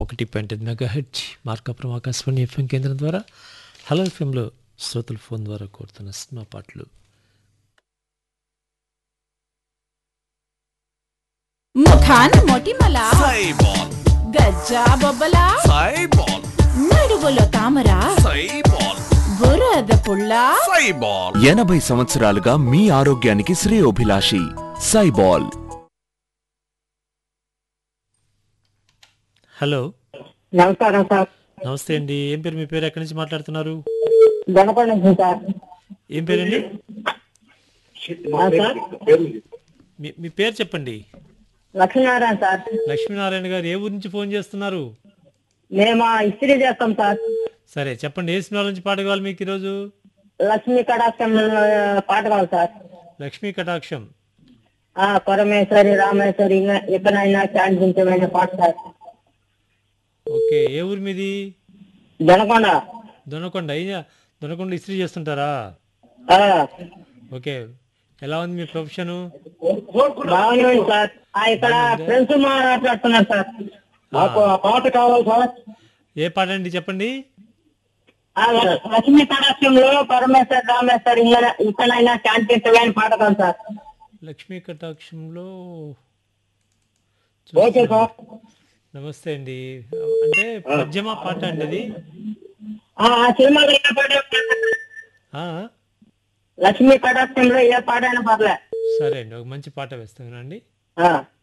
ఒకటి పాయింట్ ఐదు mega H Markapuram Akashvani FM కేంద్రం ద్వారా హలో ఎఫ్ఎంలో శ్రోతల ఫోన్ ద్వారా కోరుతున్న సినిమా పాటలు ముఖాన మొటిమల సైబాల్ గజ్జా బొబ్బల సైబాల్ నడువులో తామర సైబాల్ బురద పుల్ల సైబాల్ ఎనభై సంవత్సరాలుగా మీ ఆరోగ్యానికి శ్రేయోభిలాషి సైబాల్ హలో నమస్కారం సార్ నమస్తే అండి ఏం పేరు మీ పేరు ఎక్కడి నుంచి మాట్లాడుతున్నారు గణపతి నుంచి సార్ ఏం పేరండి ఆ, సార్ మీ మీ పేరు చెప్పండి లక్ష్మీనారాయణ సార్ లక్ష్మీనారాయణ గారు ఏ ఊరి నుంచి ఫోన్ చేస్తున్నారు మేము ఆ ఇస్త్రీ చేస్తాం సార్ సరే చెప్పండి ఏ సినిమా నుంచి పాట కావాలి మీకు ఈరోజు లక్ష్మీ కటాక్షం ఆ, పాట కావాలి సార్ లక్ష్మీ కటాక్షం ఆ పరమేశ్వరి రామేశ్వరి ఇంకా ఎక్కడైనా శాంతించమైన పాట సార్ ఓకే ఏ ఊరి మీది జనకొండ దొనకొండ అయ్యా దొనకొండ ఇస్త్రీ చేస్తుంటారా ఆ, ఓకే ఎలా ఉంది మీ ప్రొఫెషన్ బాగానే ఉంది సార్ ఆ, ఇక్కడ ఫ్రెండ్స్ మాట్లాడుతున్నారు సార్ మాకు ఆ పాట కావాలి సార్ ఏ పాట అండి చెప్పండి ఆ, ల- లక్ష్మీ కటాక్షంలో పరమేశ్వరి రామేశ్వరి ఇంకా ఇక్కడైనా శాంతించమైన పాట కావాలి సార్ లక్ష్మీ కటాక్షంలో ఓకే సార్ నమస్తే అండి అంటే పద్యమా పాట అండి అది ఆ ఆ సినిమాలో ఏ పాట అయినా పర్లేదు. ఆ, లక్ష్మీ కటాక్షంలో ఏ పాట అయినా పర్లే సరే అండి ఒక మంచి పాట వేస్తానండి ఆ,